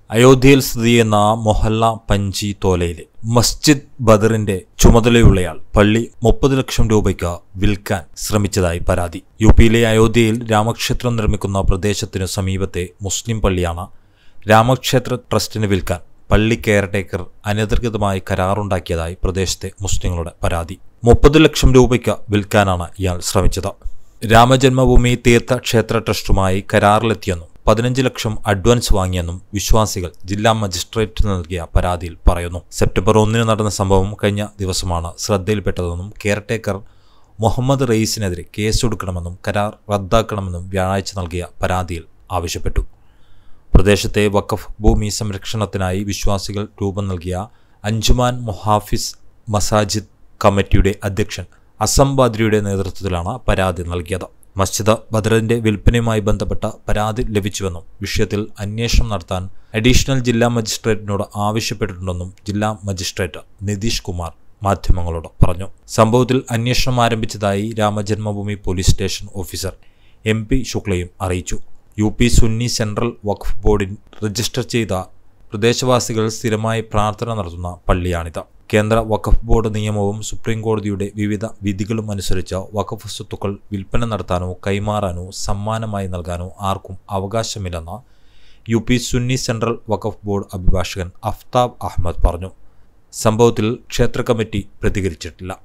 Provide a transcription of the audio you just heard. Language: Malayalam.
അയോധ്യയിൽ സ്ഥിതി ചെയ്യുന്ന മൊഹല്ല പഞ്ചി തോലയിലെ മസ്ജിദ് ബദറിന്റെ ചുമതലയുള്ളയാൾ പള്ളി മുപ്പത് ലക്ഷം രൂപയ്ക്ക് വിൽക്കാൻ ശ്രമിച്ചതായി പരാതി യു പിയിലെ അയോധ്യയിൽ രാമക്ഷേത്രം നിർമ്മിക്കുന്ന പ്രദേശത്തിനു സമീപത്തെ മുസ്ലിം പള്ളിയാണ് രാമക്ഷേത്ര ട്രസ്റ്റിന് വിൽക്കാൻ പള്ളി കെയർടേക്കർ അനധികൃതമായി കരാറുണ്ടാക്കിയതായി പ്രദേശത്തെ മുസ്ലിങ്ങളുടെ പരാതി മുപ്പത് ലക്ഷം രൂപയ്ക്ക് വിൽക്കാനാണ് ഇയാൾ ശ്രമിച്ചത് രാമജന്മഭൂമി തീർത്ഥക്ഷേത്ര ട്രസ്റ്റുമായി കരാറിലെത്തിയെന്നും പതിനഞ്ച് ലക്ഷം അഡ്വാൻസ് വാങ്ങിയെന്നും വിശ്വാസികൾ ജില്ലാ മജിസ്ട്രേറ്റിന് നൽകിയ പരാതിയിൽ പറയുന്നു സെപ്റ്റംബർ ഒന്നിന് നടന്ന സംഭവം കഴിഞ്ഞ ദിവസമാണ് ശ്രദ്ധയിൽപ്പെട്ടതെന്നും കെയർടേക്കർ മുഹമ്മദ് റയീസിനെതിരെ കേസെടുക്കണമെന്നും കരാർ റദ്ദാക്കണമെന്നും വ്യാഴാഴ്ച നൽകിയ പരാതിയിൽ ആവശ്യപ്പെട്ടു പ്രദേശത്തെ വഖഫ് ഭൂമി സംരക്ഷണത്തിനായി വിശ്വാസികൾ രൂപം നൽകിയ അഞ്ജുമാൻ മൊഹാഫിസ് മസാജിദ് കമ്മിറ്റിയുടെ അധ്യക്ഷൻ അസം ബാദ്രിയുടെ നേതൃത്വത്തിലാണ് പരാതി നൽകിയത് മസ്ജിദ് ബദറിന്റെ വിൽപ്പനയുമായി ബന്ധപ്പെട്ട പരാതി ലഭിച്ചുവെന്നും വിഷയത്തിൽ അന്വേഷണം നടത്താൻ അഡീഷണൽ ജില്ലാ മജിസ്ട്രേറ്റിനോട് ആവശ്യപ്പെട്ടിട്ടുണ്ടെന്നും ജില്ലാ മജിസ്ട്രേറ്റ് നിതീഷ് കുമാർ മാധ്യമങ്ങളോട് പറഞ്ഞു സംഭവത്തിൽ അന്വേഷണം ആരംഭിച്ചതായി Ramajanmabhoomi police station officer M P ശുക്ലയും അറിയിച്ചു U P Sunni central Waqf ബോർഡിൽ രജിസ്റ്റർ ചെയ്ത പ്രദേശവാസികൾ സ്ഥിരമായി പ്രാർത്ഥന നടത്തുന്ന പള്ളിയാണിത് കേന്ദ്ര വഖഫ് ബോർഡ് നിയമവും സുപ്രീം കോടതിയുടെ വിവിധ വിധികളും അനുസരിച്ച് വഖഫ് സ്വത്തുക്കൾ വിൽപ്പന നടത്താനോ കൈമാറാനോ സമ്മാനമായി നൽകാനോ ആർക്കും അവകാശമില്ലെന്ന് U P Sunni central Waqf board അഭിഭാഷകൻ അഫ്താബ് അഹമ്മദ് പറഞ്ഞു സംഭവത്തിൽ ക്ഷേത്ര കമ്മിറ്റി പ്രതികരിച്ചിട്ടില്ല